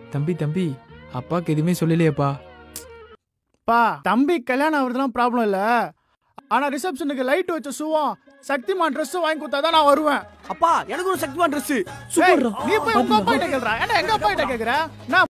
தம்பி தம்பி அப்பாக்கு எதுவுமே சொல்லலையேப்பா பா தம்பி கல்யாணம் ஆகுறதுலாம் ப்ராப்ளம் இல்ல ஆனா ரிசப்ஷனுக்கு லைட் வச்ச ஷூவும் சக்திமான் Dress வாங்கி கொடுத்தா தான் நான் வருவேன் அப்பா எனக்கு ஒரு சக்திவான் ட்ரெஸ் ஏய், நீ போய் உங்க அப்பா கிட்ட கேக்குறா என்ன எங்க அப்பா கிட்ட கேக்குற நான்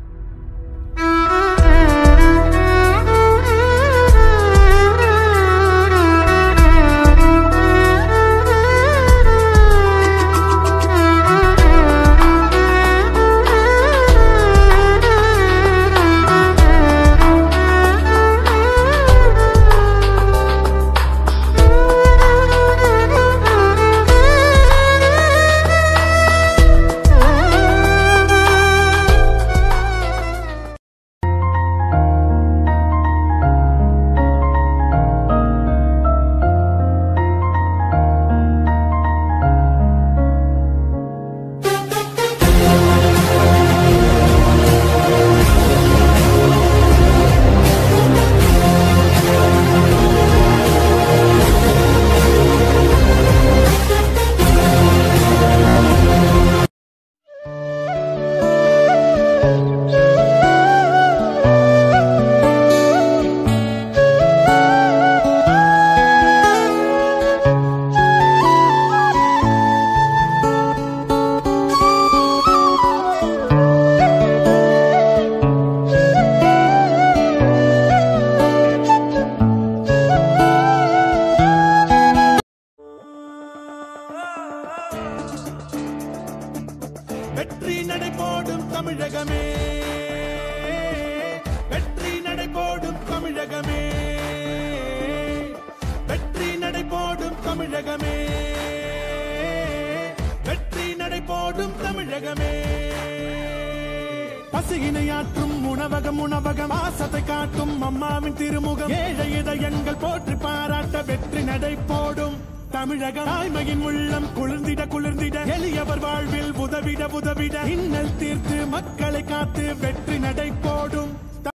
வெற்றி நடை போடும் தமிழகமே வெற்றி நடை போடும் தமிழகமே வெற்றி நடை போடும் தமிழகமே வெற்றி நடை போடும் தமிழகமே பசியினையாற்றும் உணவகம் உணவகம் ஆசத்தை காட்டும் அம்மாவின் திருமுகம் ஏழை இதயங்கள் போற்றி பாராட்ட வெற்றி நடை போடும் தமிழகம் தாய்மையின் உள்ளம் குளிர்ந்திட குளிர்ந்திட எளியவர் வாழ்வில் உதவிட உதவிட இன்னல் தீர்த்து மக்களை காத்து வெற்றி நடை போடும்